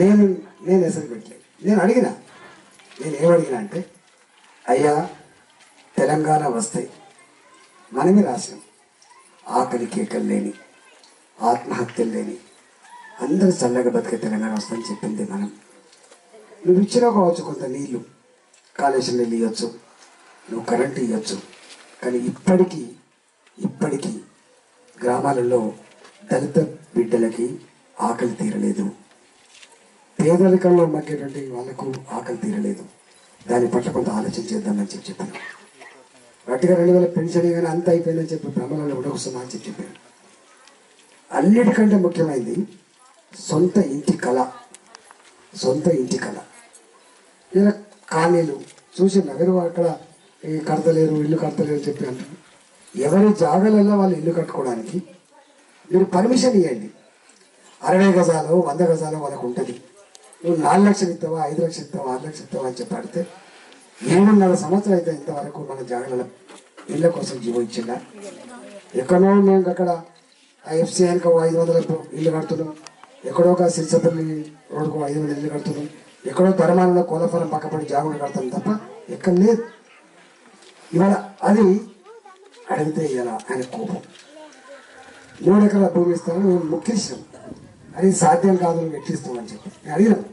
నేను నేను ఎసరు పెట్టలేదు నేను అడిగిన నేను ఏమడిగినా అంటే అయ్యా తెలంగాణ వస్తాయి మనమే రాసినాం ఆకలి కేకలు లేని ఆత్మహత్యలు లేని అందరూ చల్లగా బతికే తెలంగాణ వస్తుందని చెప్పింది మనం నువ్వు ఇచ్చినా కావచ్చు కొంత నీళ్లు కాళేశ్వరం నీళ్ళు ఇవ్వచ్చు నువ్వు కరెంటు ఇవ్వచ్చు కానీ ఇప్పటికీ ఇప్పటికీ గ్రామాలలో దళిత బిడ్డలకి ఆకలి తీరలేదు పేదరికంలో మగ్గేటువంటి వాళ్ళకు ఆకలి తీరలేదు దాని పట్ల కొంత ఆలోచన చేద్దామని చెప్పి చెప్పాను గట్టిగా రెండు వేల పెన్షన్ కానీ అంత అయిపోయిందని చెప్పి భ్రమలలో కూడా వస్తున్నా అని చెప్పి చెప్పాను అన్నిటికంటే ముఖ్యమైనది సొంత ఇంటి కళ సొంత ఇంటి కళ ఇలా కాలనీలు చూసి నగరు అక్కడ ఈ కడతలేరు ఇల్లు కడతలేరు చెప్పి అంటారు ఎవరి జాగాలలో వాళ్ళు ఇల్లు కట్టుకోవడానికి మీరు పర్మిషన్ ఇవ్వండి అరవై గజాలు వంద గజాలు వాళ్ళకు ఉంటుంది నువ్వు నాలుగు లక్షలు ఇస్తావా ఐదు లక్షలు ఇస్తావా ఆరు లక్షలు ఇస్తావా అని చెప్పి అడిగితే ఏడున్నర సంవత్సరం అయితే ఇంతవరకు మన జాగాల ఇళ్ళ కోసం జీవో ఇచ్చిందా ఎక్కడో మేము అక్కడ ఆ ఎఫ్సీ వెనక ఓ ఐదు వందల ఇల్లు కడుతున్నాం ఎక్కడో ఒక సిరిసపల్లి రోడ్డుకు ఐదు వందల ఇల్లు కడుతున్నాం ఎక్కడో ధర్మాలలో కోలఫలం పక్కపడి జాగులు కడతాం తప్ప ఎక్కడ లేదు ఇవాళ అది అడిగితే ఇలా ఆయన కోపం మూడు ఎకరాల భూమి ఇస్తాను మేము ముఖ్యించాం అది సాధ్యం కాదు నువ్వు ఎట్లిస్తామని చెప్పి నేను అడిగినాం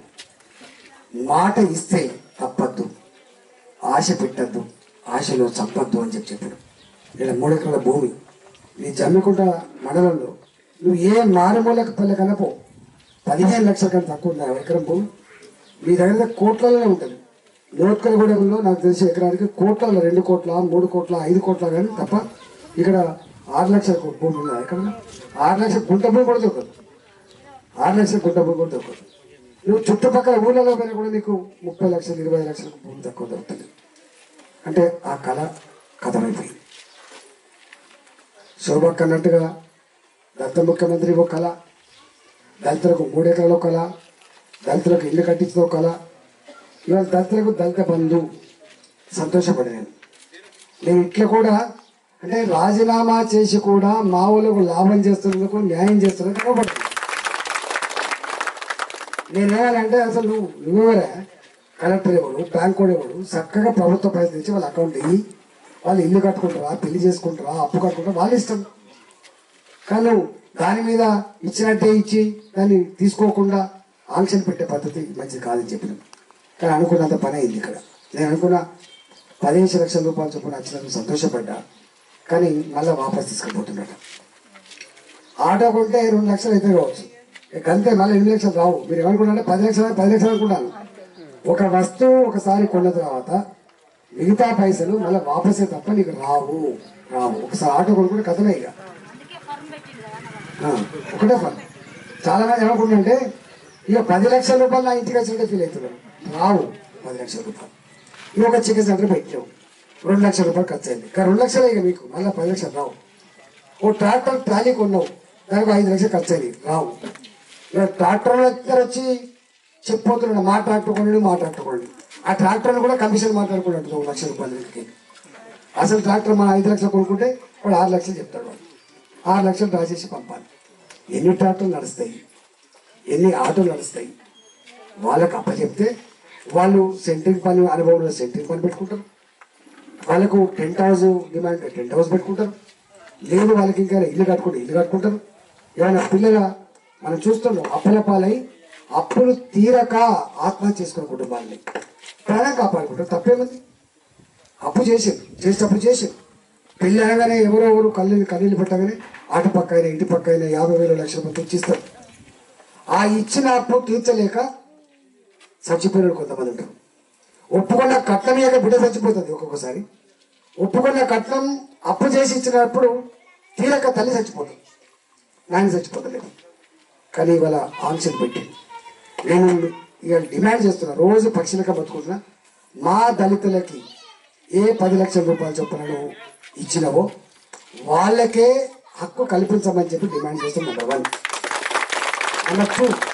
మాట ఇస్తే తప్పద్దు ఆశ పెట్టద్దు ఆశలో చంపద్దు అని చెప్పి చెప్పాడు ఇలా మూడు ఎకరాల భూమి నీ జమ్మికుంట మండలంలో నువ్వు ఏ మారుమూలక పల్లె కనపో పదిహేను లక్షల కన్నా తక్కువ ఉంది ఆ ఎకరం భూమి మీ దగ్గర కోట్లలోనే ఉంటుంది నోట్కలగూడెంలో నాకు తెలిసి ఎకరానికి కోట్లలో రెండు కోట్ల మూడు కోట్ల ఐదు కోట్ల కానీ తప్ప ఇక్కడ ఆరు లక్షల కో- భూమి ఉందా ఎక్కడ ఆరు లక్షల గుంట భూమి కూడా దొరకదు ఆరు లక్షల గుంట భూమి కూడా దొరకదు నువ్వు చుట్టుపక్కల ఊళ్ళలో పోయినా కూడా నీకు ముప్పై లక్షలు ఇరవై లక్షల భూమి తక్కువ దొరుకుతుంది అంటే ఆ కళ కథమైపోయింది శోభక్ అన్నట్టుగా దళిత ముఖ్యమంత్రి ఒక కళ దళితులకు మూడు ఎకరాల కళ దళితులకు ఇల్లు కట్టించిన కళ ఇవాళ దళితులకు దళిత బంధు సంతోషపడినాను నేను ఇట్లా కూడా అంటే రాజీనామా చేసి కూడా మా వాళ్ళకు లాభం చేస్తున్నందుకు న్యాయం చేస్తున్నందుకు కనబడుతుంది నేనేమనంటే అసలు నువ్వు నువ్వెవరా కలెక్టర్ ఇవ్వడు బ్యాంక్ కూడా ఇవ్వడు చక్కగా ప్రభుత్వ పైసలు తెచ్చి వాళ్ళ అకౌంట్ ఇయ్యి వాళ్ళు ఇల్లు కట్టుకుంటారా పెళ్లి చేసుకుంటారా అప్పు కట్టుకుంటారా వాళ్ళ ఇష్టం కానీ నువ్వు దాని మీద ఇచ్చినట్టే ఇచ్చి దాన్ని తీసుకోకుండా ఆంక్షలు పెట్టే పద్ధతి మంచిది కాదని చెప్పినాం కానీ అనుకున్నంత పని అయింది ఇక్కడ నేను అనుకున్న పదిహేను లక్షల రూపాయలు చొప్పున వచ్చినందుకు సంతోషపడ్డా కానీ మళ్ళీ వాపస్ తీసుకుపోతున్నాడు ఆటో కొంటే రెండు లక్షలు అయితే కావచ్చు ఇక అంతే మళ్ళీ ఎనిమిది లక్షలు రావు మీరు ఏమనుకున్నారంటే పది లక్షలు పది లక్షలు అనుకున్నాను ఒక వస్తువు ఒకసారి కొన్న తర్వాత మిగతా పైసలు మళ్ళీ వాపసే తప్ప నీకు రావు రావు ఒకసారి ఆటో కొనుక్కుంటే కథమే ఇక ఆ, ఒకటే పని చాలా మంది ఏమనుకుంటుంటే ఇక పది లక్షల రూపాయలు నా ఇంటికి వచ్చినట్టే ఫీల్ అవుతున్నాను రావు పది లక్షల రూపాయలు ఇక ఒక చికెన్ సెంటర్ పెట్టావు రెండు లక్షల రూపాయలు ఖర్చు అయింది కానీ రెండు లక్షలే ఇక మీకు మళ్ళీ పది లక్షలు రావు ఓ ట్రాక్టర్ ట్రాలీ కొన్నావు దానికి ఐదు లక్షలు ఖర్చు అయింది రావు ఇక ట్రాక్టర్ దగ్గర వచ్చి చెప్పిపోతున్నాడు మా ట్రాక్టర్ కొనండి మా ట్రాక్టర్ కొనండి ఆ ట్రాక్టర్ని కూడా కమిషన్ మాట్లాడుకున్నట్టు ఒక లక్ష రూపాయలకి అసలు ట్రాక్టర్ మన ఐదు లక్షలు కొనుక్కుంటే వాడు ఆరు లక్షలు చెప్తాడు వాడు ఆరు లక్షలు డ్రా చేసి పంపాలి ఎన్ని ట్రాక్టర్లు నడుస్తాయి ఎన్ని ఆటోలు నడుస్తాయి వాళ్ళకి అప్పచెప్తే వాళ్ళు సెంట్రింగ్ పని అనుభవంలో సెంట్రింగ్ పని పెట్టుకుంటారు వాళ్ళకు tent house demand tent house పెట్టుకుంటారు లేదు వాళ్ళకి ఇంకా ఇల్లు కట్టుకుంటే ఇల్లు కట్టుకుంటారు ఏమైనా పిల్లల మనం చూస్తున్నాం అప్పుల పాలై అప్పులు తీరక ఆత్మహత్య చేసుకున్న కుటుంబాలని ప్రాణం కాపాడుకుంటారు తప్పేముంది అప్పు చేసారు చేసేటప్పుడు చేసారు పెళ్ళి అనగానే ఎవరో ఎవరు కళ్ళు కన్నీళ్ళు పెట్టగానే అటు పక్క అయినా ఇంటి పక్క అయినా యాభై వేల లక్షల రూపాయలు తెచ్చిస్తారు ఆ ఇచ్చిన అప్పు తీర్చలేక చచ్చిపోయిన కొంతమంది ఉంటారు ఒప్పుకున్న కట్నం ఇయ్యక బిడ్డ చచ్చిపోతుంది ఒక్కొక్కసారి ఒప్పుకున్న కట్నం అప్పు చేసి ఇచ్చినప్పుడు తీరక తల్లి చచ్చిపోతుంది నాయన చచ్చిపోతలేదు కానీ ఇవాళ ఆంక్షలు పెట్టి నేను ఇవాళ డిమాండ్ చేస్తున్నా రోజు పక్షులక బతుకుంటున్నా మా దళితులకి ఏ పది లక్షల రూపాయలు చొప్పున నువ్వు ఇచ్చినవో వాళ్ళకే హక్కు కల్పించమని చెప్పి డిమాండ్ చేస్తాం నెంబర్ వన్ నెంబర్ టూ